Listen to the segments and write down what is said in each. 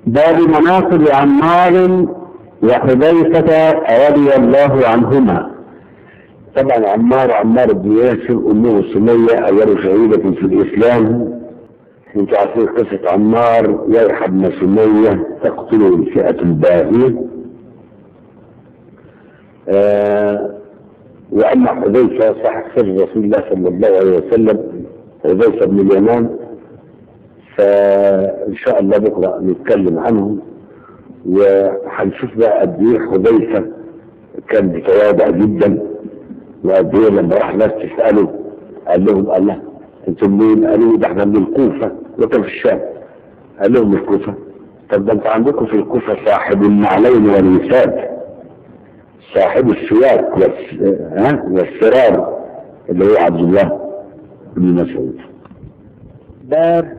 باب مناقب عمار وحذيفة رضي الله عنهما طبعا عمار عمار بن ياسر امه سميه اول شهيده في الاسلام انتوا عارفين قصه عمار يرحب بن سميه تقتله الفئه الباغيه آه واما حذيفه صاحب سر رسول الله صلى الله عليه وسلم حذيفه بن اليمان فان شاء الله بكره نتكلم عنهم وهنشوف بقى قد ايه حذيفه كان متواضع جدا وقد ايه لما راح ناس تساله قال لهم الله انتم مين؟ قالوا ده احنا من الكوفه وكان في الشام قال لهم الكوفه طب ده انت عندكم في الكوفه صاحب النعلين والوساد صاحب السياق والس... ها والسرار اللي هو عبد الله بن مسعود باب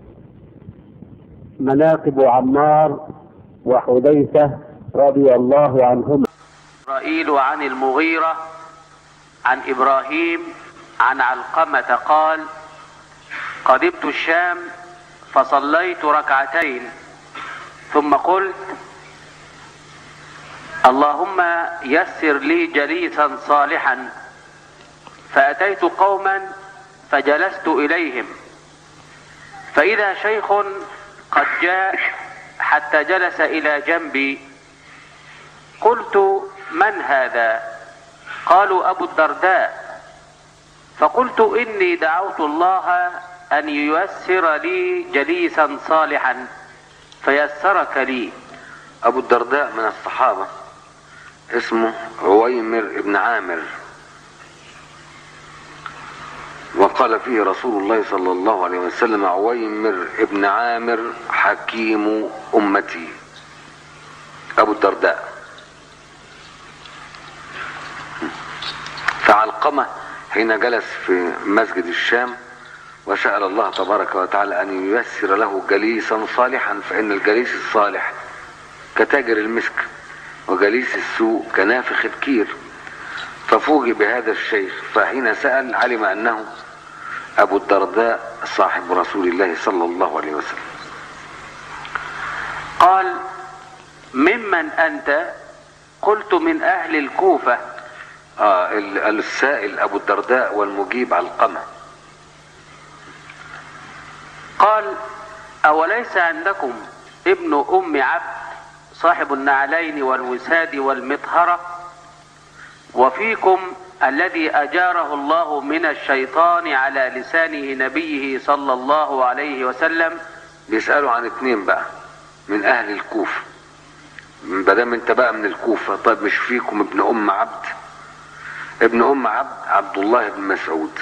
مناقب عمار وحذيفة رضي الله عنهما إسرائيل عن المغيرة عن إبراهيم عن علقمة قال قدمت الشام فصليت ركعتين ثم قلت اللهم يسر لي جليسا صالحا فأتيت قوما فجلست إليهم فإذا شيخ قد جاء حتى جلس إلى جنبي قلت من هذا قالوا أبو الدرداء فقلت إني دعوت الله أن ييسر لي جليسا صالحا فيسرك لي أبو الدرداء من الصحابة اسمه عويمر بن عامر وقال فيه رسول الله صلى الله عليه وسلم عويمر بن عامر حكيم أمتي أبو الدرداء فعلقمة حين جلس في مسجد الشام وسأل الله تبارك وتعالى أن ييسر له جليسا صالحا فإن الجليس الصالح كتاجر المسك وجليس السوء كنافخ الكير ففوجئ بهذا الشيخ فحين سأل علم أنه أبو الدرداء صاحب رسول الله صلى الله عليه وسلم قال ممن أنت قلت من أهل الكوفة آه ال- السائل أبو الدرداء والمجيب علقمة قال أوليس عندكم ابن أم عبد صاحب النعلين والوساد والمطهرة وفيكم الذي أجاره الله من الشيطان على لسان نبيه صلى الله عليه وسلم بيسألوا عن اتنين بقى من أهل الكوفة مادام انت بقى من الكوفة طيب مش فيكم ابن أم عبد ابن أم عبد عبد الله بن مسعود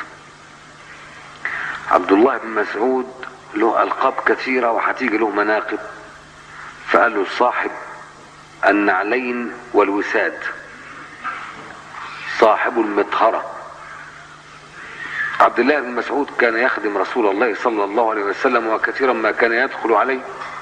عبد الله بن مسعود له ألقاب كثيرة وهتيجي له مناقب فقال له صاحب النعلين والوساد صاحب المطهرة عبد الله بن مسعود كان يخدم رسول الله صلى الله عليه وسلم وكثيرا ما كان يدخل عليه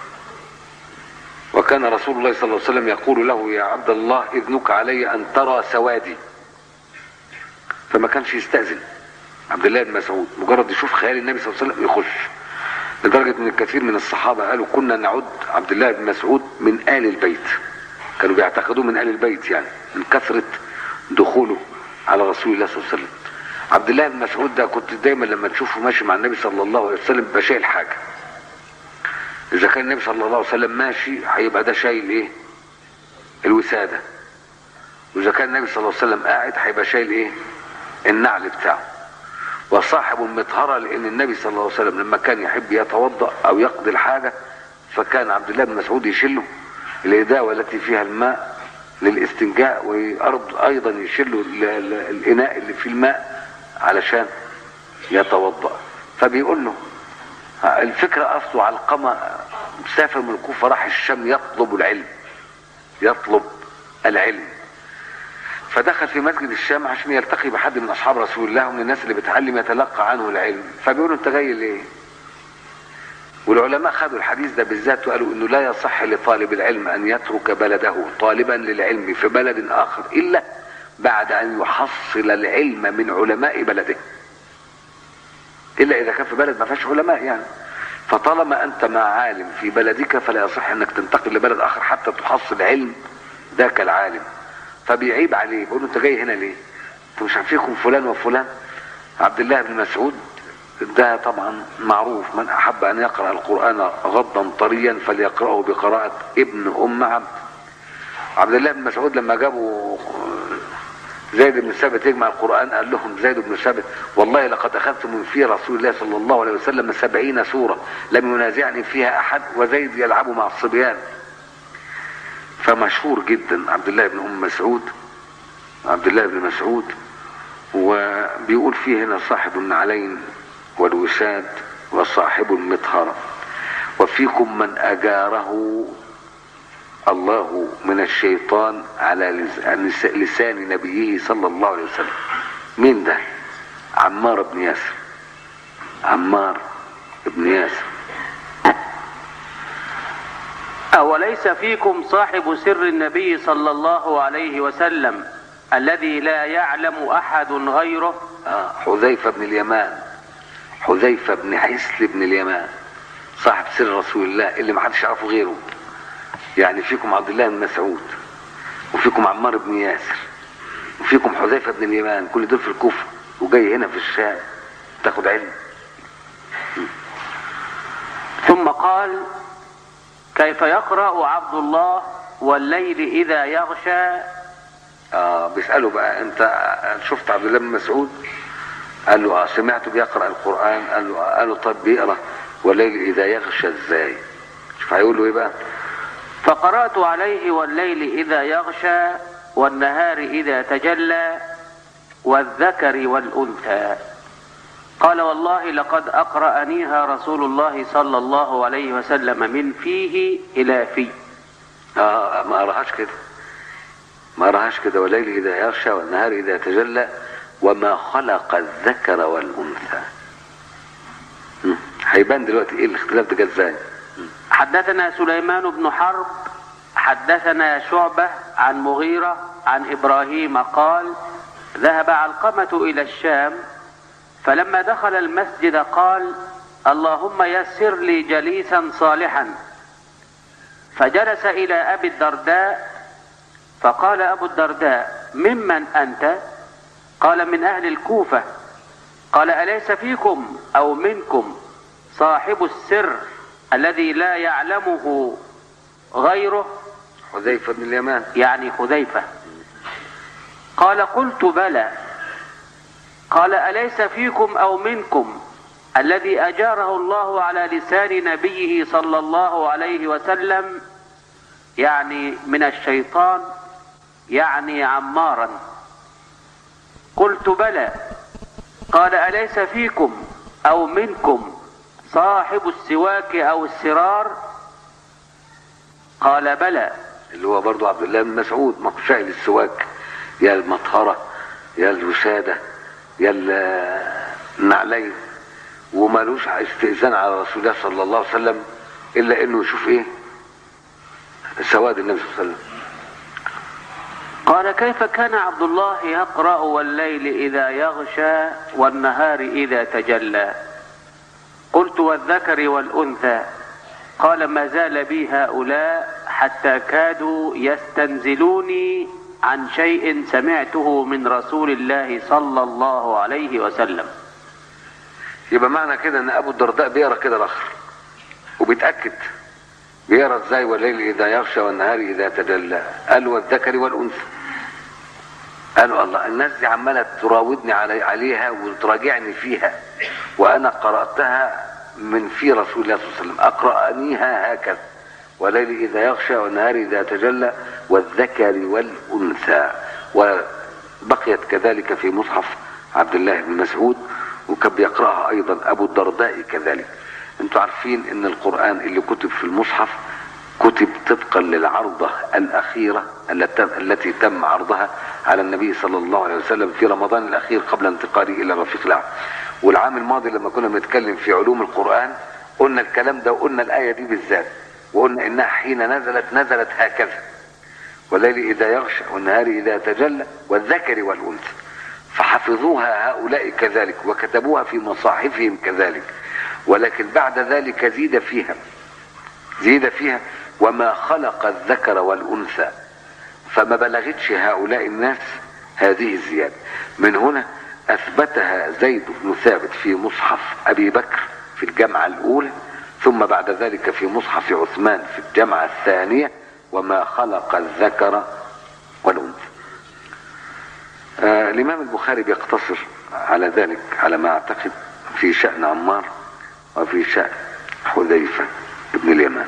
وكان رسول الله صلى الله عليه وسلم يقول له يا عبد الله إذنك علي أن ترى سوادي فما كانش يستأذن عبد الله بن مسعود مجرد يشوف خيال النبي صلى الله عليه وسلم يخش لدرجة ان الكثير من الصحابة قالوا كنا نعد عبد الله بن مسعود من آل البيت كانوا بيعتقدوه من آل البيت يعني من كثرة دخوله على رسول الله صلى الله عليه وسلم عبد الله بن مسعود ده كنت دايما لما تشوفه ماشي مع النبي صلى الله عليه وسلم يبقى شايل حاجة إذا كان النبي صلى الله عليه وسلم ماشي هيبقى ده شايل إيه؟ الوسادة وإذا كان النبي صلى الله عليه وسلم قاعد هيبقى شايل إيه؟ النعل بتاعه وصاحب المطهرة لأن النبي صلى الله عليه وسلم لما كان يحب يتوضأ أو يقضي الحاجة فكان عبد الله بن مسعود يشله الإداوة التي فيها الماء للاستنجاء وأرض أيضا يشله ال- ال- الإناء اللي فيه الماء علشان يتوضأ فبيقول له الفكرة أصله علقمة مسافر من الكوفة راح الشام يطلب العلم يطلب العلم فدخل في مسجد الشام عشان يلتقي بحد من اصحاب رسول الله ومن الناس اللي بتعلم يتلقى عنه العلم فبيقولوا انت جاي ليه والعلماء خدوا الحديث ده بالذات وقالوا انه لا يصح لطالب العلم ان يترك بلده طالبا للعلم في بلد اخر الا بعد ان يحصل العلم من علماء بلده الا اذا كان في بلد ما فيهاش علماء يعني فطالما انت مع عالم في بلدك فلا يصح انك تنتقل لبلد اخر حتى تحصل علم ذاك العالم فبيعيب عليه بيقول له انت جاي هنا ليه؟ انتوا مش عارفينكم فلان وفلان عبد الله بن مسعود ده طبعا معروف من احب ان يقرا القران غضا طريا فليقراه بقراءه ابن ام عبد عبد الله بن مسعود لما جابوا زيد بن ثابت يجمع القرآن قال لهم زيد بن ثابت والله لقد أخذت من في رسول الله صلى الله عليه وسلم سبعين سورة لم ينازعني فيها أحد وزيد يلعب مع الصبيان فمشهور جدا عبد الله بن أم مسعود عبد الله بن مسعود وبيقول فيه هنا صاحب النعلين والوساد وصاحب المطهرة وفيكم من أجاره الله من الشيطان على لس- عن لس- لسان نبيه صلى الله عليه وسلم مين ده عمار بن ياسر عمار بن ياسر أوليس فيكم صاحب سر النبي صلى الله عليه وسلم الذي لا يعلم أحد غيره آه حذيفة بن اليمان حذيفة بن حسل بن اليمان صاحب سر رسول الله اللي ما حدش يعرفه غيره يعني فيكم عبد الله بن مسعود وفيكم عمار بن ياسر وفيكم حذيفة بن اليمان كل دول في الكوفة وجاي هنا في الشام تاخد علم ثم قال كيف يقرأ عبد الله والليل إذا يغشى اه بيسأله بقى انت شفت عبد الله بن مسعود قال له اه سمعته بيقرأ القرآن قال له آه. قال له طب بيقرأ والليل إذا يغشى ازاي شوف هيقول له ايه بقى فقرأت عليه والليل إذا يغشى والنهار إذا تجلى والذكر والأنثى قال والله لقد أقرأنيها رسول الله صلى الله عليه وسلم من فيه إلى في اه ما قراهاش كده ما قراهاش كده والليل إذا يغشى والنهار إذا تجلى وما خلق الذكر والأنثى مم. هيبان دلوقتي ايه الاختلاف ده جه ازاي حدثنا سليمان بن حرب حدثنا شعبة عن مغيرة عن إبراهيم قال ذهب علقمة إلى الشام فلما دخل المسجد قال اللهم يسر لي جليسا صالحا فجلس إلى أبي الدرداء فقال أبو الدرداء ممن أنت قال من أهل الكوفة قال أليس فيكم أو منكم صاحب السر الذي لا يعلمه غيره حذيفة بن اليمان يعني حذيفة قال قلت بلى قال أليس فيكم أو منكم الذي أجاره الله على لسان نبيه صلى الله عليه وسلم يعني من الشيطان يعني عمارا قلت بلى قال أليس فيكم أو منكم صاحب السواك أو السرار قال بلى اللي هو برضو عبد الله بن مسعود ما هو شايل السواك يا المطهرة يا الوسادة يا ال- النعلين ومالوش استئذان على رسول الله صلى الله عليه وسلم الا انه يشوف ايه سواد النبي صلى الله عليه وسلم قال كيف كان عبد الله يقرأ والليل إذا يغشى والنهار إذا تجلى قلت والذكر والأنثى قال ما زال بي هؤلاء حتى كادوا يستنزلوني عن شيء سمعته من رسول الله صلى الله عليه وسلم يبقى معنى كده ان ابو الدرداء بيقرا كده الاخر وبيتاكد بيقرا ازاي والليل اذا يغشى والنهار اذا تجلى قال والذكر والانثى قالوا الله الناس دي عماله تراودني علي عليها وتراجعني فيها وانا قراتها من في رسول الله صلى الله عليه وسلم اقرانيها هكذا والليل اذا يغشى والنهار اذا تجلى والذكر والانثى وبقيت كذلك في مصحف عبد الله بن مسعود وكان بيقراها ايضا ابو الدرداء كذلك انتوا عارفين ان القران اللي كتب في المصحف كتب طبقا للعرضه الاخيره التي التي تم عرضها على النبي صلى الله عليه وسلم في رمضان الاخير قبل انتقاله الى الرفيق الاعلى والعام الماضي لما كنا بنتكلم في علوم القران قلنا الكلام ده وقلنا الايه دي بالذات وقلنا انها حين نزلت نزلت هكذا والليل اذا يغشى والنهار اذا تجلى والذكر والانثى فحفظوها هؤلاء كذلك وكتبوها في مصاحفهم كذلك ولكن بعد ذلك زيد فيها زيد فيها وما خلق الذكر والأنثى فما بلغتش هؤلاء الناس هذه الزيادة من هنا أثبتها زيد بن ثابت في مصحف أبي بكر في الجامعة الأولى ثم بعد ذلك في مصحف عثمان في الجامعة الثانية وما خلق الذكر والأنثى آه الإمام البخاري بيقتصر على ذلك على ما أعتقد في شأن عمار وفي شأن حذيفة ابن اليمان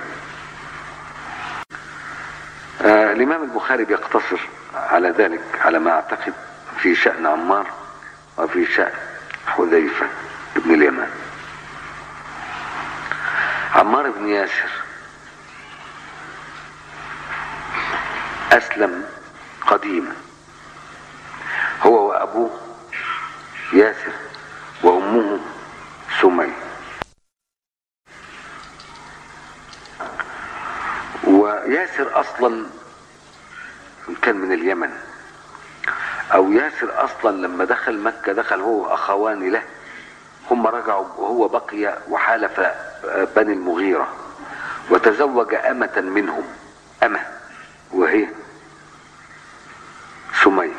آه الإمام البخاري بيقتصر على ذلك على ما أعتقد في شأن عمار وفي شأن حذيفة ابن اليمان عمار بن ياسر أسلم قديما هو وأبوه ياسر وأمه سمية وياسر أصلا كان من اليمن أو ياسر أصلا لما دخل مكة دخل هو أخوان له هم رجعوا وهو بقي وحالف بني المغيرة وتزوج أمة منهم أمة وهي سمية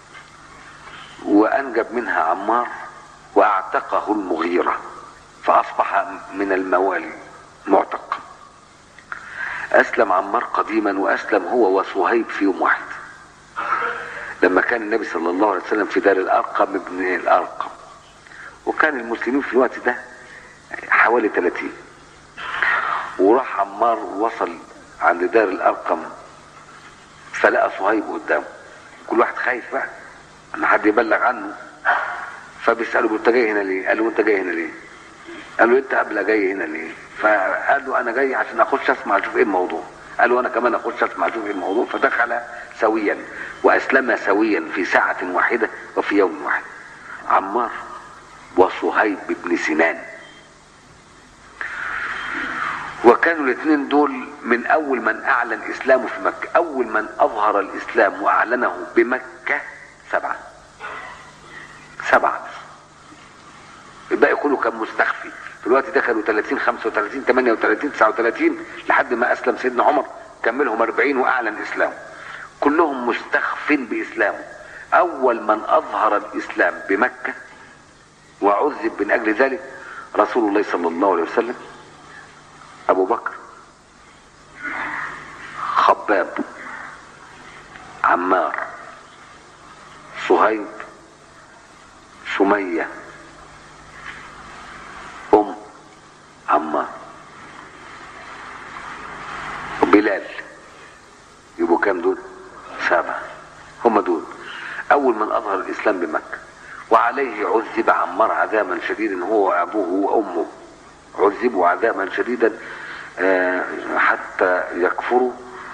وأنجب منها عمار وأعتقه المغيرة فأصبح من الموالي معتق أسلم عمار قديما وأسلم هو وصهيب في يوم واحد لما كان النبي صلى الله عليه وسلم في دار الأرقم ابن الأرقم وكان المسلمين في الوقت ده حوالي 30 وراح عمار وصل عند دار الأرقم فلقى صهيب قدامه كل واحد خايف بقى ان حد يبلغ عنه فبيسأله انت جاي هنا ليه قال له انت جاي هنا ليه قال له انت قبل جاي هنا ليه فقال له انا جاي عشان اخش اسمع اشوف ايه الموضوع قال له انا كمان اخش اسمع اشوف ايه الموضوع فدخل سويا واسلم سويا في ساعة واحدة وفي يوم واحد عمار وصهيب بن سنان وكانوا الاثنين دول من اول من اعلن اسلامه في مكة اول من اظهر الاسلام واعلنه بمكة سبعة سبعة الباقي كله كان مستخفي في الوقت ده كانوا 30 35 38 39 لحد ما اسلم سيدنا عمر كملهم 40 واعلن اسلامه كلهم مستخف باسلامه اول من اظهر الاسلام بمكة وعذب من اجل ذلك رسول الله صلى الله عليه وسلم ابو بكر خباب عمار صهيب سمية ام عمار بلال يبقوا كام دول سبعة هم دول اول من اظهر الاسلام بمكة وعليه عذب عمار عذابا شديدا هو وابوه وامه عذبوا عذابا شديدا حتى يكفروا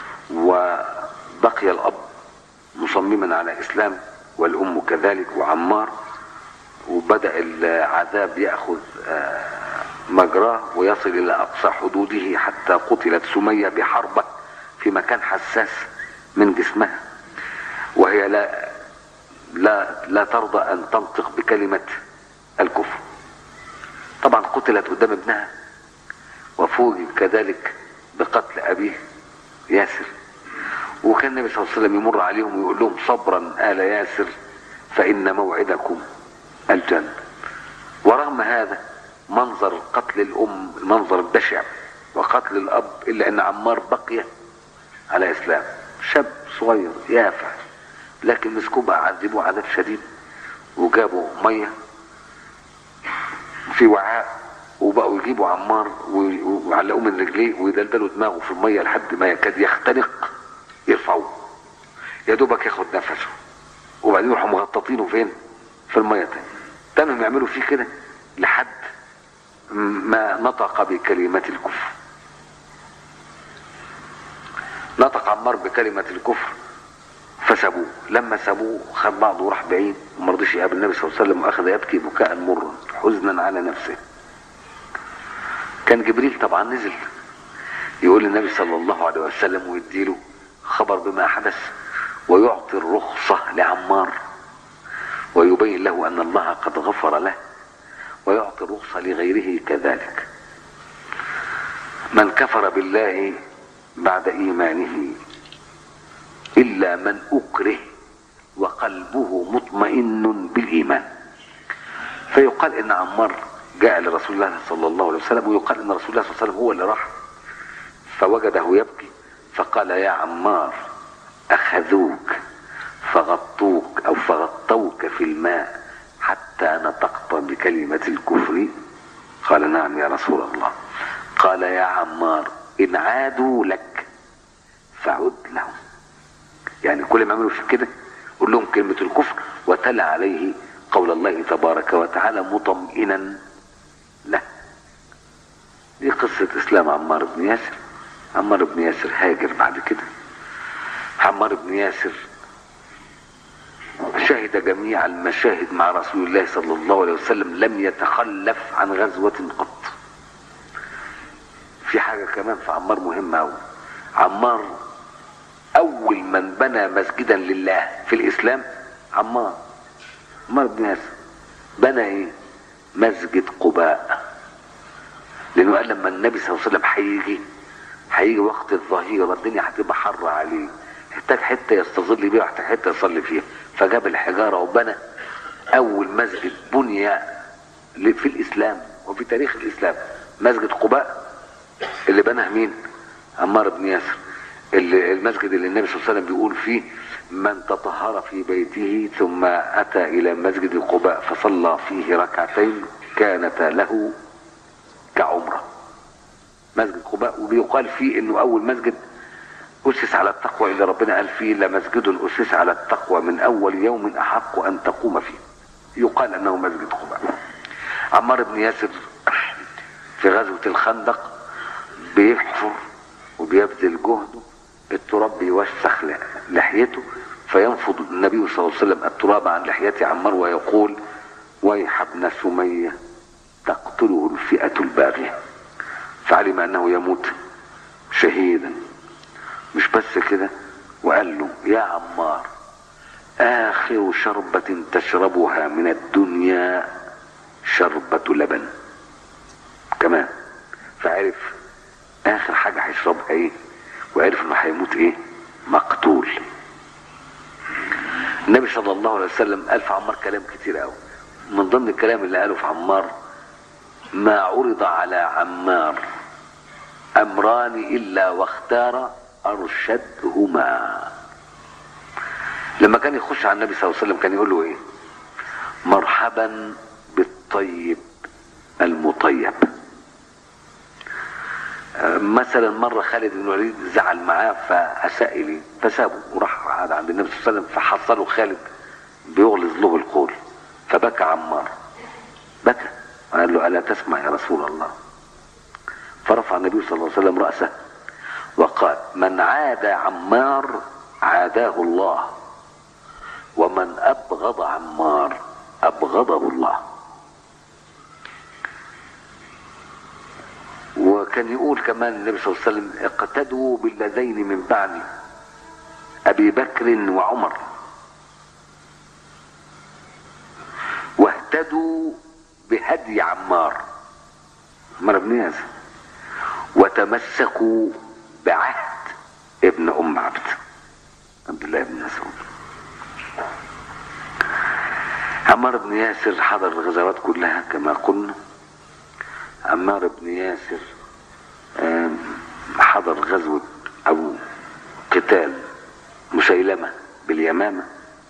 وبقي الاب مصمما على اسلام والام كذلك وعمار وبدا العذاب ياخذ مجراه ويصل الى اقصى حدوده حتى قتلت سميه بحربه في مكان حساس من جسمها وهي لا لا لا ترضى ان تنطق بكلمه الكفر طبعا قتلت قدام ابنها وفوجئ كذلك بقتل ابيه ياسر وكان النبي صلى الله عليه وسلم يمر عليهم ويقول لهم صبرا آل ياسر فإن موعدكم الجنة ورغم هذا منظر قتل الأم المنظر البشع وقتل الأب إلا أن عمار بقي على إسلام شاب صغير يافع لكن مسكوه بقى عذبوه عذاب شديد وجابوا ميه في وعاء وبقوا يجيبوا عمار ويعلقوه من رجليه ويدلدلوا دماغه في الميه لحد ما يكاد يختنق يرفعوه يا دوبك ياخد نفسه وبعدين يروحوا مغططينه فين؟ في الميه تاني تانهم يعملوا فيه كده لحد ما نطق بكلمة الكفر نطق عمار بكلمة الكفر فسابوه لما سابوه خد بعضه وراح بعيد وما رضيش يقابل النبي صلى الله عليه وسلم واخذ يبكي بكاء مرا حزنا على نفسه كان جبريل طبعا نزل يقول للنبي صلى الله عليه وسلم ويديله خبر بما حدث ويعطي الرخصة لعمار ويبين له أن الله قد غفر له ويعطي الرخصة لغيره كذلك من كفر بالله بعد إيمانه إلا من أكره وقلبه مطمئن بالإيمان فيقال إن عمار جاء لرسول الله صلى الله عليه وسلم ويقال إن رسول الله صلى الله عليه وسلم هو اللي راح فوجده يبكي فقال يا عمار أخذوك فغطوك أو فغطوك في الماء حتى نطقت بكلمة الكفر قال نعم يا رسول الله قال يا عمار إن عادوا لك فعد لهم يعني كل ما عملوا في كده قول لهم كلمة الكفر وتلا عليه قول الله تبارك وتعالى مطمئنا له دي قصة إسلام عمار بن ياسر عمار بن ياسر هاجر بعد كده عمار بن ياسر شهد جميع المشاهد مع رسول الله صلى الله عليه وسلم لم يتخلف عن غزوة قط في حاجة كمان في عمار مهمة أوي عمار أول من بنى مسجدا لله في الإسلام عمار عمار بن ياسر بنى إيه؟ مسجد قباء لأنه قال لما النبي صلى الله عليه وسلم هيجي هيجي وقت الظهيرة الدنيا هتبقى حر عليه يحتاج حتة يستظل بيها ويحتاج حتة يصلي فيها فجاب الحجارة وبنى أول مسجد بني في الإسلام وفي تاريخ الإسلام مسجد قباء اللي بناه مين؟ عمار بن ياسر اللي المسجد اللي النبي صلى الله عليه وسلم بيقول فيه من تطهر في بيته ثم أتى إلى مسجد قباء فصلى فيه ركعتين كانتا له كعمرة مسجد قباء وبيقال فيه انه اول مسجد اسس على التقوى اللي ربنا قال فيه لمسجد اسس على التقوى من اول يوم احق ان تقوم فيه يقال انه مسجد قباء عمار بن ياسر في غزوة الخندق بيحفر وبيبذل جهده التراب بيوسخ لحيته فينفض النبي صلى الله عليه وسلم التراب عن لحية عمار ويقول ويح ابن سمية تقتله الفئة الباغية فعلم انه يموت شهيدا مش بس كده وقال له يا عمار اخر شربة تشربها من الدنيا شربة لبن كمان فعرف اخر حاجة هيشربها ايه وعرف انه هيموت ايه مقتول النبي صلى الله عليه وسلم قال في عمار كلام كتير قوي من ضمن الكلام اللي قاله في عمار ما عرض على عمار امران الا واختار ارشدهما لما كان يخش على النبي صلى الله عليه وسلم كان يقول له ايه مرحبا بالطيب المطيب مثلا مرة خالد بن الوليد زعل معاه فأساء إليه فسابه وراح قعد عند النبي صلى الله عليه وسلم فحصله خالد بيغلظ له القول فبكى عمار بكى قال له ألا تسمع يا رسول الله فرفع النبي صلى الله عليه وسلم رأسه وقال من عاد عمار عاداه الله ومن أبغض عمار أبغضه الله وكان يقول كمان النبي صلى الله عليه وسلم اقتدوا بالذين من بعدي أبي بكر وعمر واهتدوا بهدي عمار عمار بن ياسر وتمسكوا بعهد ابن ام عبد عبد الله بن مسعود عمار بن ياسر حضر الغزوات كلها كما قلنا عمار بن ياسر حضر غزوة أو قتال مسيلمة باليمامة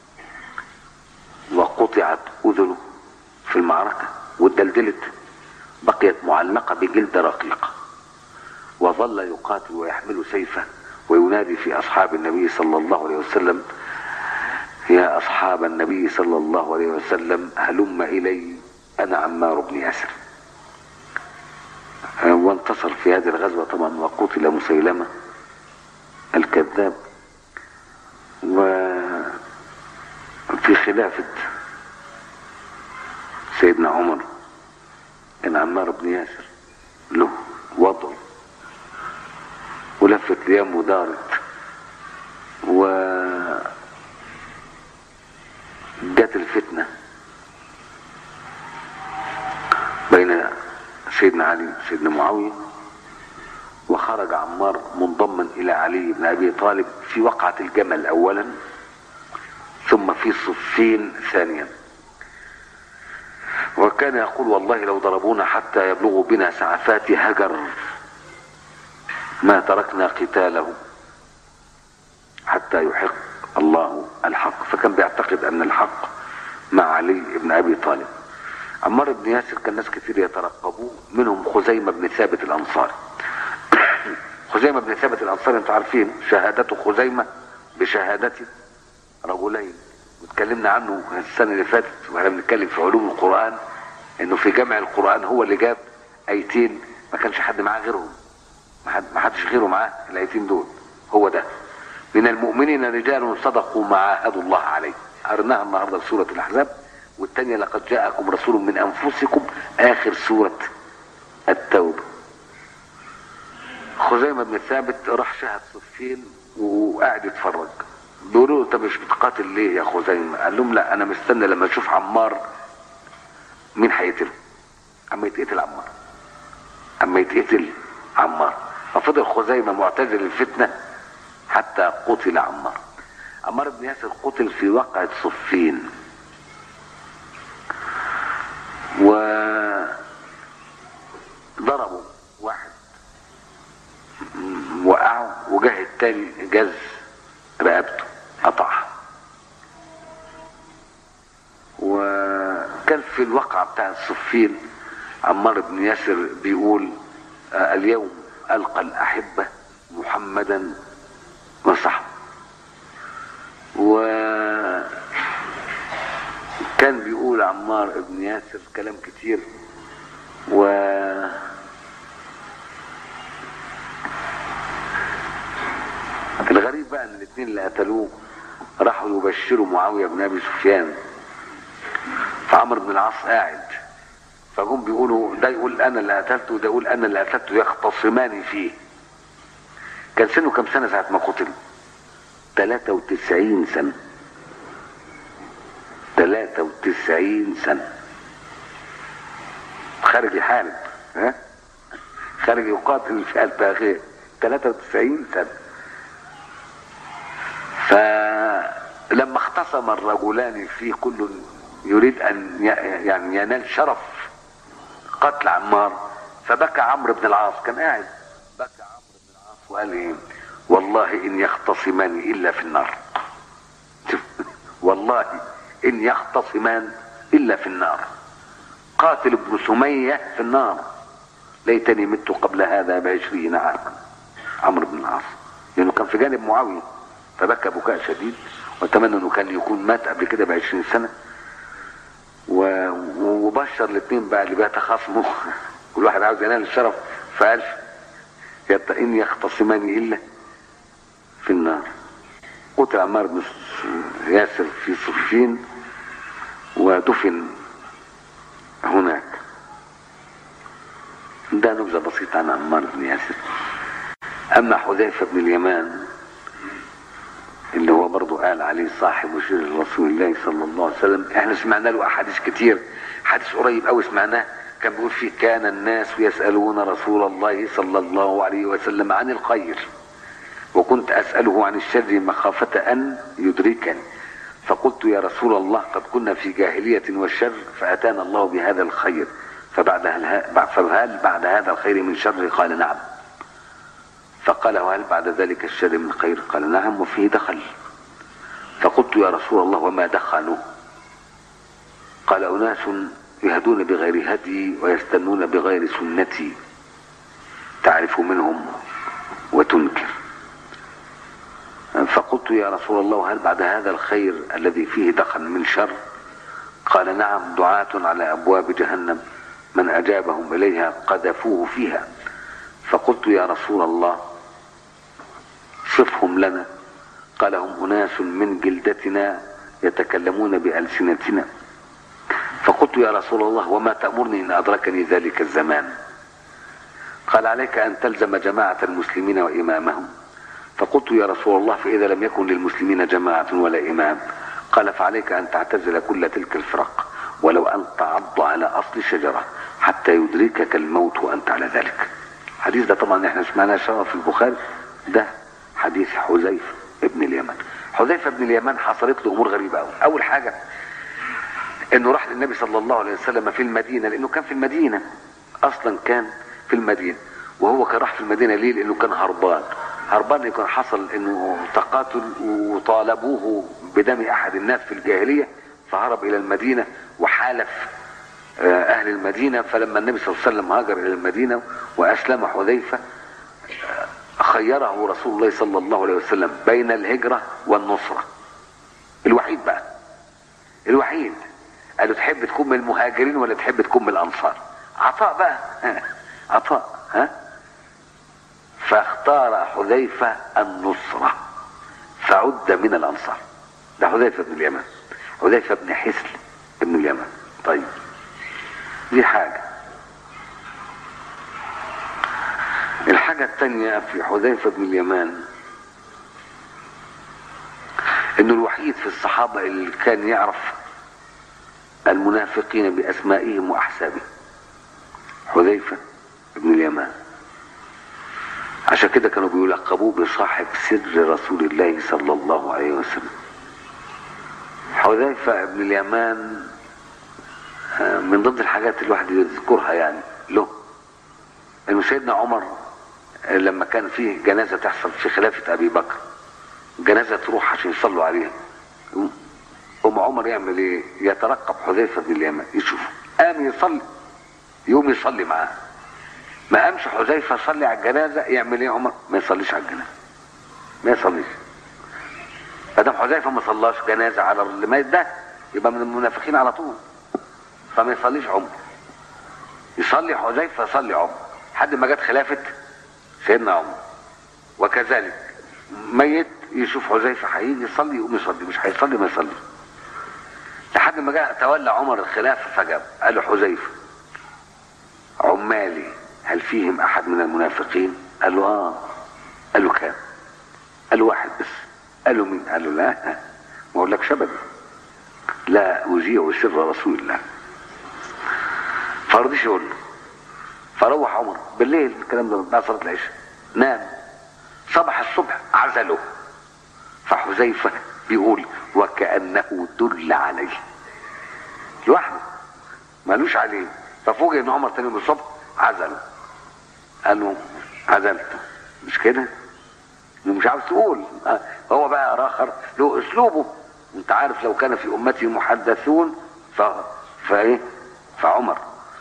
وقطعت أذنه في المعركة واتدلدلت بقيت معلقة بجلد رقيقة وظل يقاتل ويحمل سيفه وينادي في أصحاب النبي صلى الله عليه وسلم يا أصحاب النبي صلى الله عليه وسلم هلم إلي أنا عمار بن ياسر وانتصر في هذه الغزوة طبعا وقتل مسيلمة الكذاب وفي خلافة سيدنا عمر كان عمار بن ياسر له وضع ولفت الايام ودارت و جت الفتنة بين سيدنا علي وسيدنا معاوية وخرج عمار منضما إلى علي بن أبي طالب في وقعة الجمل أولا ثم في صفين ثانيا وكان يقول والله لو ضربونا حتى يبلغوا بنا سعفات هجر ما تركنا قتاله حتى يحق الله الحق فكان بيعتقد ان الحق مع علي بن ابي طالب عمار بن ياسر كان ناس كثير يترقبوه منهم خزيمة بن ثابت الانصاري خزيمة بن ثابت الانصاري انتوا عارفين شهادته خزيمة بشهادة رجلين واتكلمنا عنه السنة اللي فاتت واحنا بنتكلم في علوم القرآن انه في جمع القرآن هو اللي جاب ايتين ما كانش حد معاه غيرهم ما حد ما حدش غيره معاه الايتين دول هو ده من المؤمنين رجال صدقوا ما عاهدوا الله عليه قرناها النهارده في سورة الاحزاب والتانية لقد جاءكم رسول من انفسكم اخر سورة التوبة خزيمة بن ثابت راح شهد صفين وقاعد يتفرج بيقولوا له انت مش بتقاتل ليه يا خزيمة قال لهم لا انا مستني لما اشوف عمار مين هيقتله اما يتقتل عمار اما يتقتل عمار ففضل خزيمة معتزل الفتنة حتى قتل عمار عمار بن ياسر قتل في وقعة صفين و ضربوا واحد وقعوا وجه التاني جز رقبته قطعها وكان في الوقعة بتاع الصفين عمار بن ياسر بيقول آه، اليوم ألقى الأحبة محمدا وصحبه وكان بيقول عمار بن ياسر كلام كتير و الغريب بقى ان الاثنين اللي قتلوه راحوا يبشروا معاويه بن ابي سفيان فعمرو بن العاص قاعد فجم بيقولوا ده يقول انا اللي قتلته وده يقول انا اللي قتلته يختصمان فيه كان سنه كم سنه ساعه ما قتل 93 سنه 93 سنه خارج يحارب ها خارج يقاتل الفئه الباغيه 93 سنه فلما اختصم الرجلان فيه كل يريد ان ي- يعني ينال شرف قتل عمار فبكى عمرو بن العاص كان قاعد بكى عمرو بن العاص وقال ايه والله ان يختصمان الا في النار شوف، والله ان يختصمان الا في النار قاتل ابن سمية في النار ليتني مت قبل هذا بعشرين عاما عمرو بن العاص لانه كان في جانب معاويه فبكى بكاء شديد واتمنى انه كان يكون مات قبل كده ب 20 سنه و- وبشر الاثنين بقى اللي بيتخاصموا كل واحد عاوز ينال الشرف فقال يت- ان يختصمان الا في النار قتل عمار بن ياسر في صفين ودفن هناك ده نبذه بسيطه عن عمار بن ياسر اما حذيفه بن اليمان اللي هو برضه قال عليه صاحب وشير رسول الله صلى الله عليه وسلم احنا سمعنا له احاديث كتير حديث قريب قوي سمعناه كان بيقول فيه كان الناس يسالون رسول الله صلى الله عليه وسلم عن الخير وكنت اساله عن الشر مخافه ان يدركني فقلت يا رسول الله قد كنا في جاهليه والشر فاتانا الله بهذا الخير فبعد هل, فهل بعد هذا الخير من شر قال نعم فقال وهل بعد ذلك الشر من خير قال نعم وفيه دخل فقلت يا رسول الله وما دخلوا قال أناس يهدون بغير هدي ويستنون بغير سنتي تعرف منهم وتنكر فقلت يا رسول الله هل بعد هذا الخير الذي فيه دخل من شر قال نعم دعاة على أبواب جهنم من أجابهم إليها قذفوه فيها فقلت يا رسول الله صفهم لنا قال هم أناس من جلدتنا يتكلمون بألسنتنا فقلت يا رسول الله وما تأمرني إن أدركني ذلك الزمان قال عليك أن تلزم جماعة المسلمين وإمامهم فقلت يا رسول الله فإذا لم يكن للمسلمين جماعة ولا إمام قال فعليك أن تعتزل كل تلك الفرق ولو أن تعض على أصل شجرة حتى يدركك الموت وانت على ذلك الحديث ده طبعا احنا سمعناه سوا في البخاري ده حديث حذيفه ابن اليمن حذيفه ابن اليمن حصلت له امور غريبه قوي اول حاجه انه راح للنبي صلى الله عليه وسلم في المدينه لانه كان في المدينه اصلا كان في المدينه وهو كان راح في المدينه ليه لانه كان هربان هربان يكون حصل انه تقاتل وطالبوه بدم احد الناس في الجاهليه فهرب الى المدينه وحالف آه، اهل المدينه فلما النبي صلى الله عليه وسلم هاجر الى المدينه واسلم حذيفه آه، خيره رسول الله صلى الله عليه وسلم بين الهجره والنصره الوحيد بقى الوحيد قال له تحب تكون من المهاجرين ولا تحب تكون من الانصار عطاء بقى عطاء ها فاختار حذيفة النصرة فعد من الأنصار ده حذيفة بن اليمن حذيفة بن حسل بن اليمن طيب دي حاجة الحاجة الثانية في حذيفة بن اليمان انه الوحيد في الصحابة اللي كان يعرف المنافقين بأسمائهم وأحسابهم حذيفة بن اليمان عشان كده كانوا بيلقبوه بصاحب سر رسول الله صلى الله عليه وسلم حذيفة بن اليمان آه، من ضمن الحاجات اللي الواحد يذكرها يعني له انه سيدنا عمر آه، لما كان فيه جنازة تحصل في خلافة ابي بكر جنازة تروح عشان يصلوا عليها يقوم- ام عمر يعمل ايه يترقب حذيفة بن اليمان يشوفه قام يصلي يقوم يصلي معاه ما قامش حذيفه يصلي على الجنازه يعمل ايه عمر؟ ما يصليش على الجنازه. ما يصليش. ما دام حذيفه ما صلاش جنازه على اللي مات ده يبقى من المنافقين على طول. فما يصليش عمر. يصلي حذيفه يصلي عمر. لحد ما جت خلافه سيدنا عمر. وكذلك ميت يشوف حذيفه هيجي يصلي يقوم يصلي مش هيصلي ما يصلي. لحد ما جاء تولى عمر الخلافه فجاب قال له حذيفه عمالي هل فيهم احد من المنافقين قال له اه قال له كام قال له واحد بس قال له مين قال له لا ما اقولكش ابدا لا اذيع سر رسول الله فرضيش يقول له فروح عمر بالليل الكلام ده بعد صلاه العشاء نام صبح الصبح عزله فحذيفه بيقول وكانه دل عليه لوحده مالوش عليه ففوجئ ان عمر تاني يوم الصبح عزله قال له عزلته مش كده إنه مش عاوز تقول آه، هو بقى اخر له اسلوبه انت عارف لو كان في امتي محدثون ف فايه فعمر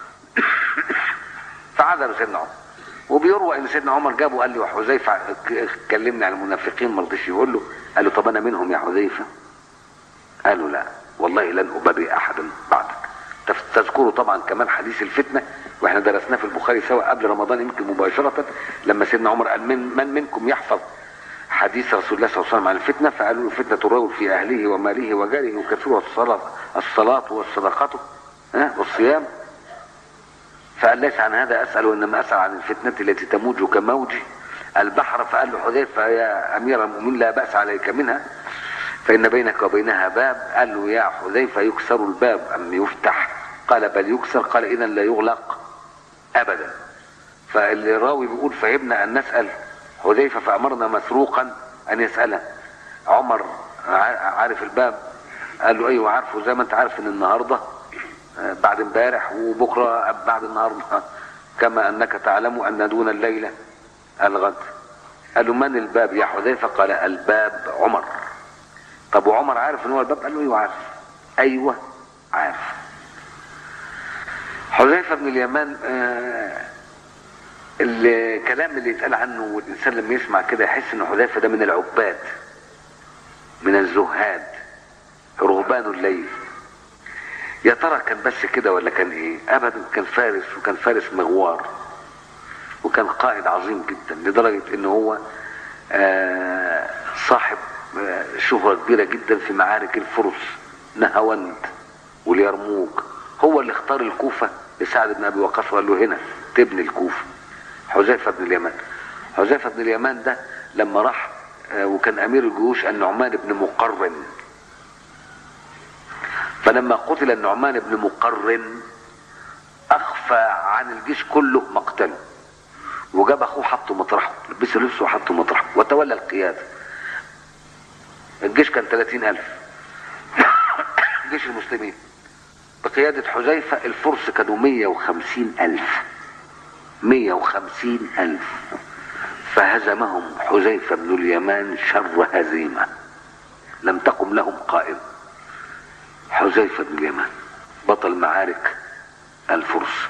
فعزل سيدنا عمر وبيروى ان سيدنا عمر جابه قال له يا حذيفه ك- كلمني عن المنافقين ما رضيش يقول له قال له طب انا منهم يا حذيفه قال له لا والله لن ابرئ احدا بعدك تف- تذكروا طبعا كمان حديث الفتنه واحنا درسناه في البخاري سوا قبل رمضان يمكن مباشره لما سيدنا عمر قال من من منكم يحفظ حديث رسول الله صلى الله عليه وسلم عن الفتنه فقالوا له فتنه الرجل في اهله وماله وجاره وكثير الصلاه الصلاه والصدقات ها والصيام فقال ليس عن هذا اسال وانما اسال عن الفتنه التي تموج كموج البحر فقال له حذيفه يا امير المؤمنين لا باس عليك منها فان بينك وبينها باب قال له يا حذيفه يكسر الباب ام يفتح قال بل يكسر قال اذا لا يغلق ابدا فالراوي بيقول فهمنا ان نسال حذيفه فامرنا مسروقا ان يساله عمر ع- عارف الباب قال له ايوه عارفه زي ما انت عارف ان النهارده آه، بعد امبارح وبكره بعد النهارده كما انك تعلم ان دون الليله الغد قال له من الباب يا حذيفه قال الباب عمر طب وعمر عارف ان هو الباب قال له ايوه عارف ايوه عارف حذيفه بن اليمان آه الكلام اللي يتقال عنه والانسان لما يسمع كده يحس ان حذيفه ده من العباد من الزهاد رهبان الليل يا ترى كان بس كده ولا كان ايه ابدا كان فارس وكان فارس مغوار وكان قائد عظيم جدا لدرجة ان هو آه، صاحب آه، شهرة كبيرة جدا في معارك الفرس نهاوند واليرموك هو اللي اختار الكوفة لسعد بن ابي وقاص وقال له هنا تبني الكوفة حذيفة بن اليمان حذيفة بن اليمان ده لما راح آه، وكان امير الجيوش النعمان بن مقرن فلما قتل النعمان بن مقرن اخفى عفى عن الجيش كله مقتله وجاب اخوه حطه مطرحه لبسه لبسه وحطه مطرحه وتولى القياده الجيش كان 30000 جيش المسلمين بقيادة حذيفة الفرس كانوا 150 ألف 150 ألف فهزمهم حذيفة بن اليمان شر هزيمة لم تقم لهم قائم حذيفة بن اليمان بطل معارك الفرس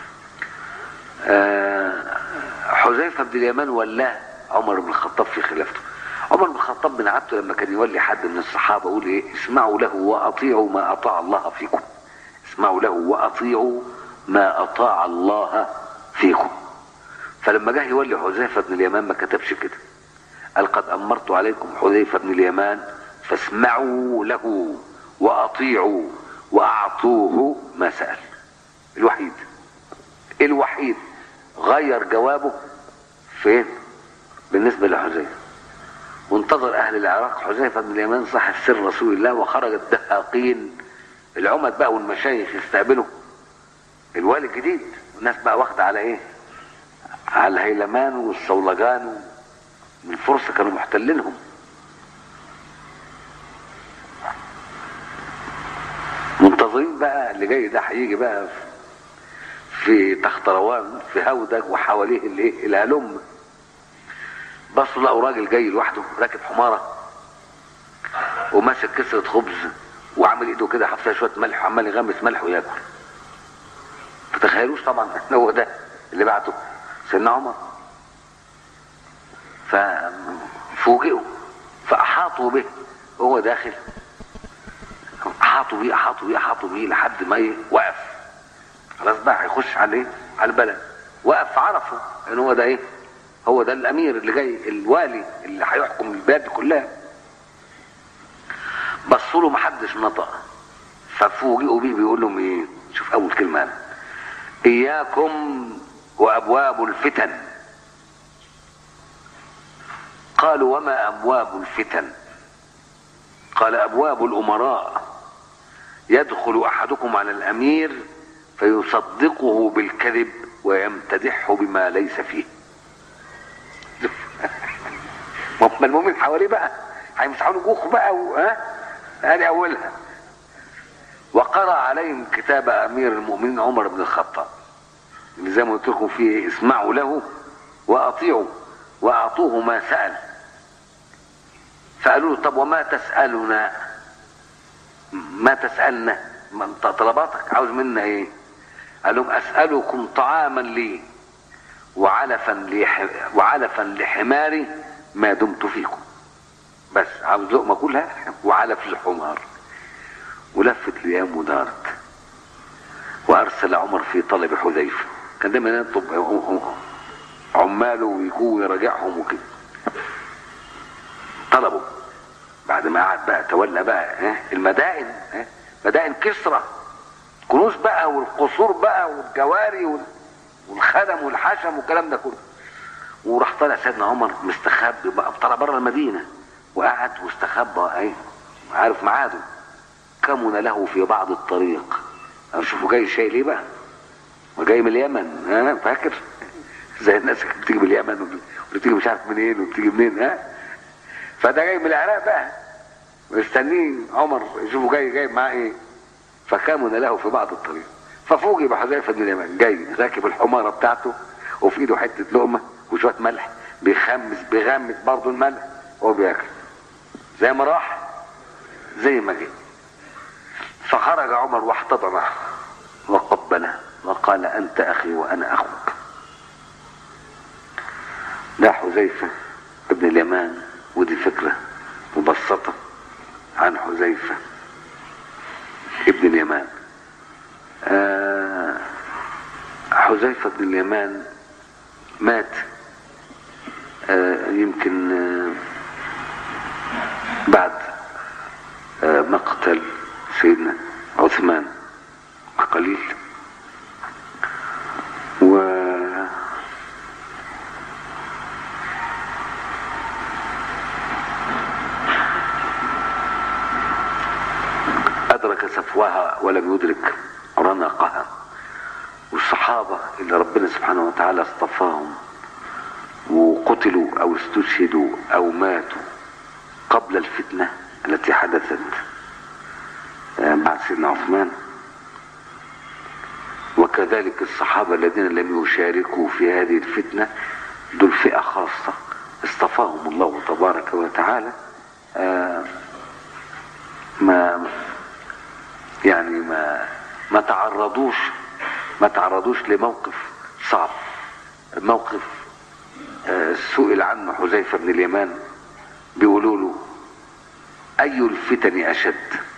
آه، حذيفة بن اليمان ولاه عمر بن الخطاب في خلافته عمر بن الخطاب من عادته لما كان يولي حد من الصحابة يقول ايه اسمعوا له واطيعوا ما اطاع الله فيكم اسمعوا له واطيعوا ما اطاع الله فيكم فلما جه يولي حذيفة بن اليمان ما كتبش كده قال قد امرت عليكم حذيفة بن اليمان فاسمعوا له واطيعوا واعطوه ما سأل الوحيد الوحيد غير جوابه فين بالنسبة لحذيفة وانتظر اهل العراق حذيفة بن اليمان صاحب سر رسول الله وخرج الدهاقين العمد بقى والمشايخ يستقبلوا الوالي الجديد الناس بقى واخدة على ايه على الهيلمان والصولجان من الفرس كانوا محتلينهم منتظرين بقى اللي جاي ده هيجي بقى في تختروان في هودج وحواليه الايه الهلم بصوا لقوا راجل جاي لوحده راكب حماره وماسك كسرة خبز وعامل ايده كده حاطط فيها شويه ملح وعمال يغمس ملح وياكل تتخيلوش طبعا ان هو ده اللي بعته سيدنا عمر ففوجئوا فاحاطوا به وهو داخل احاطوا بيه احاطوا بيه احاطوا بيه لحد ما ي- وقف خلاص بقى هيخش عليه على البلد وقف عرفه ان هو ده ايه هو ده الامير اللي جاي الوالي اللي هيحكم البلاد كلها بصوا له محدش نطق ففوجئوا بيه بيقول لهم ايه شوف اول كلمه قال اياكم وابواب الفتن قالوا وما ابواب الفتن قال ابواب الامراء يدخل احدكم على الامير فيصدقه بالكذب ويمتدحه بما ليس فيه ما هم المؤمن حواليه بقى هيمسحوا له جوخ بقى و... ها هذه اولها وقرأ عليهم كتاب امير المؤمنين عمر بن الخطاب اللي زي ما قلت لكم فيه اسمعوا له واطيعوا واعطوه ما سأل فقالوا له طب وما تسألنا ما تسألنا ما انت طلباتك عاوز منا ايه قال لهم اسألكم طعاما لي وعلفا لح... وعلفا لحماري ما دمت فيكم بس عاوز لقمة كلها وعلف للحمار ولفت الايام ودارت وارسل عمر في طلب حذيفه كان دايما يطلب عماله ويكون يراجعهم وكده طلبوا بعد ما قعد بقى تولى بقى ها المدائن ها مدائن كسرى كنوز بقى والقصور بقى والجواري وال- والخدم والحشم والكلام ده كله وراح طالع سيدنا عمر مستخبي بقى طلع بره المدينه وقعد واستخبى ايه عارف ميعاده كمن له في بعض الطريق شوفوا جاي شايل ايه بقى وجاي من اليمن ها فاكر زي الناس اللي بتيجي من اليمن واللي بتيجي مش عارف منين وبتيجي منين ها فده جاي من العراق بقى مستنين عمر يشوفوا جاي جاي معاه ايه فكمن له في بعض الطريق ففوجئ بحذيفه بن اليمان جاي راكب الحماره بتاعته وفي ايده حته لقمه وشويه ملح بيخمس بيغمس برضه الملح وهو بياكل زي ما راح زي ما جه فخرج عمر واحتضنه وقبله وقال انت اخي وانا اخوك ده حذيفه ابن اليمان ودي فكره مبسطه عن حذيفه ابن اليمان آه حذيفه بن اليمان مات آه يمكن آه بعد آه مقتل سيدنا عثمان قليل و أدرك سفوها ولم يدرك رنقها والصحابة الصحابة اللي ربنا سبحانه وتعالى اصطفاهم وقتلوا او استشهدوا او ماتوا قبل الفتنة التي حدثت آه، بعد سيدنا عثمان وكذلك الصحابة الذين لم يشاركوا في هذه الفتنة دول فئة خاصة اصطفاهم الله تبارك وتعالى آه، ما يعني ما ما تعرضوش ما تعرضوش لموقف صعب موقف آه، سئل عنه حذيفة بن اليمان بيقولوا له أي الفتن أشد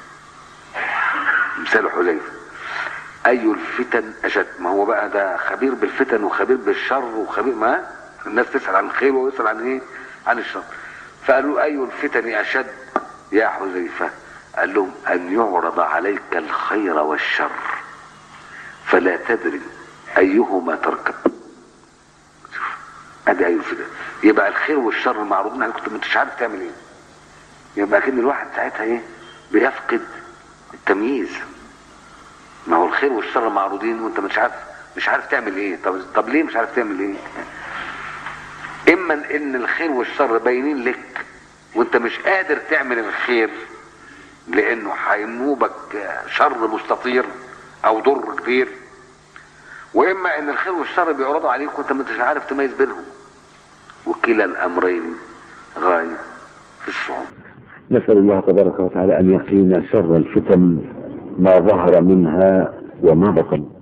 مثال حذيفة أي الفتن أشد ما هو بقى ده خبير بالفتن وخبير بالشر وخبير ما الناس تسأل عن الخير ويسأل عن إيه عن الشر فقالوا أي الفتن أشد يا حذيفة قال لهم أن يعرض عليك الخير والشر فلا تدري أيهما تركب شوف ادي ايوه كده يبقى الخير والشر معروضين عليك كنت مش عارف تعمل ايه يبقى كان الواحد ساعتها ايه بيفقد التمييز ما هو الخير والشر معروضين وانت مش عارف مش عارف تعمل ايه طب طب ليه مش عارف تعمل ايه اما ان الخير والشر باينين لك وانت مش قادر تعمل الخير لانه هينوبك شر مستطير او ضر كبير واما ان الخير والشر بيعرضوا عليك وانت مش عارف تميز بينهم وكلا الامرين غايه في الصعوبه نسأل الله تبارك وتعالى أن يقينا شر الفتن ما ظهر منها وما بطن